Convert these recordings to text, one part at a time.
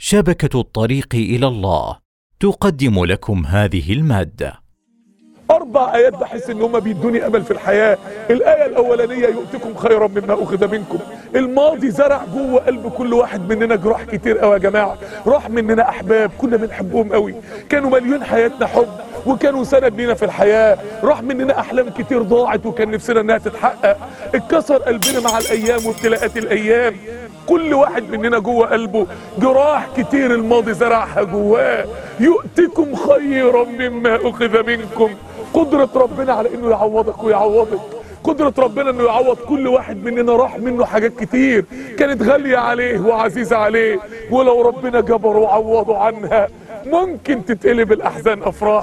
شبكه الطريق الى الله تقدم لكم هذه الماده اربع ايات بحس ان هم بيدوني امل في الحياه الايه الاولانيه يؤتكم خيرا مما اخذ منكم الماضي زرع جوه قلب كل واحد مننا جراح كتير قوي يا جماعه راح مننا احباب كنا بنحبهم قوي كانوا مليون حياتنا حب وكانوا سند لينا في الحياه راح مننا احلام كتير ضاعت وكان نفسنا انها تتحقق اتكسر قلبنا مع الايام وابتلاءات الايام كل واحد مننا جوه قلبه جراح كتير الماضي زرعها جواه يؤتكم خيرا مما اخذ منكم قدرة ربنا على انه يعوضك ويعوضك قدرة ربنا انه يعوض كل واحد مننا راح منه حاجات كتير كانت غالية عليه وعزيزة عليه ولو ربنا جبره وعوضه عنها ممكن تتقلب الاحزان افراح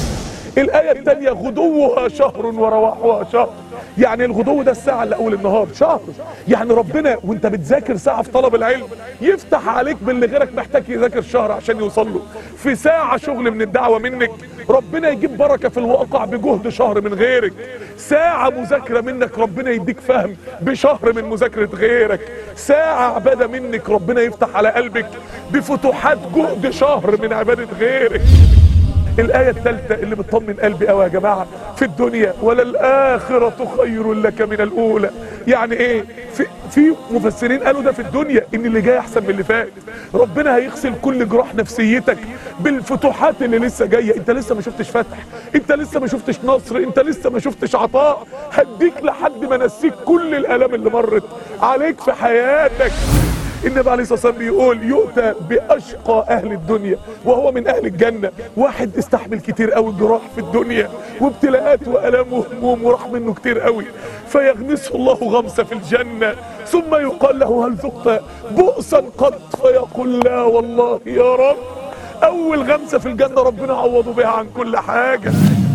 الآية الثانية غدوها شهر ورواحها شهر يعني الغدو ده الساعة اللي أول النهار شهر يعني ربنا وانت بتذاكر ساعة في طلب العلم يفتح عليك باللي غيرك محتاج يذاكر شهر عشان يوصل له في ساعة شغل من الدعوة منك ربنا يجيب بركة في الواقع بجهد شهر من غيرك ساعة مذاكرة منك ربنا يديك فهم بشهر من مذاكرة غيرك ساعة عبادة منك ربنا يفتح على قلبك بفتوحات جهد شهر من عبادة غيرك الآية الثالثة اللي بتطمن قلبي قوي يا جماعة في الدنيا وللآخرة خير لك من الأولى يعني إيه في, في مفسرين قالوا ده في الدنيا إن اللي جاي أحسن من اللي فات ربنا هيغسل كل جراح نفسيتك بالفتوحات اللي لسه جاية أنت لسه ما شفتش فتح أنت لسه ما شفتش نصر أنت لسه ما شفتش عطاء هديك لحد ما نسيك كل الآلام اللي مرت عليك في حياتك النبي عليه الصلاه والسلام بيقول يؤتى باشقى اهل الدنيا وهو من اهل الجنه واحد استحمل كتير قوي جراح في الدنيا وابتلاءات والام وهموم وراح منه كتير قوي فيغمسه الله غمسه في الجنه ثم يقال له هل ذقت بؤسا قط فيقول لا والله يا رب اول غمسه في الجنه ربنا عوضه بها عن كل حاجه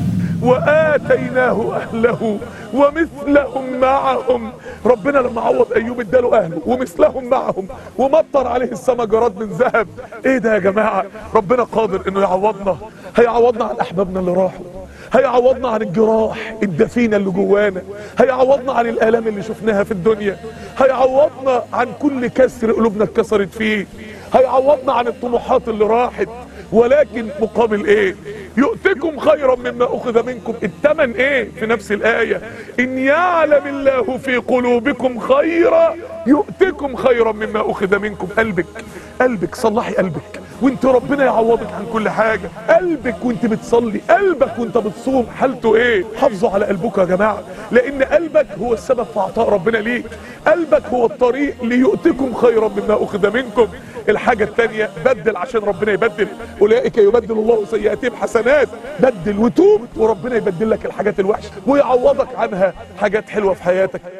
واتيناه اهله ومثلهم معهم ربنا لما عوض ايوب اداله اهله ومثلهم معهم ومطر عليه السما جراد من ذهب ايه ده يا جماعه ربنا قادر انه يعوضنا هيعوضنا عن احبابنا اللي راحوا هيعوضنا عن الجراح الدفينة اللي جوانا هيعوضنا عن الآلام اللي شفناها في الدنيا هيعوضنا عن كل كسر قلوبنا اتكسرت فيه هيعوضنا عن الطموحات اللي راحت ولكن مقابل ايه يؤتكم خيرا مما اخذ منكم الثمن ايه في نفس الايه ان يعلم الله في قلوبكم خيرا يؤتكم خيرا مما اخذ منكم قلبك قلبك صلحي قلبك وانت ربنا يعوضك عن كل حاجة قلبك وانت بتصلي قلبك وانت بتصوم حالته ايه حافظوا على قلبكم يا جماعة لان قلبك هو السبب في عطاء ربنا ليك قلبك هو الطريق ليؤتكم خيرا مما اخذ منكم الحاجة التانية بدل عشان ربنا يبدل اولئك يبدل الله سيئاتهم حسنات بدل وتوب وربنا يبدل لك الحاجات الوحشة ويعوضك عنها حاجات حلوة في حياتك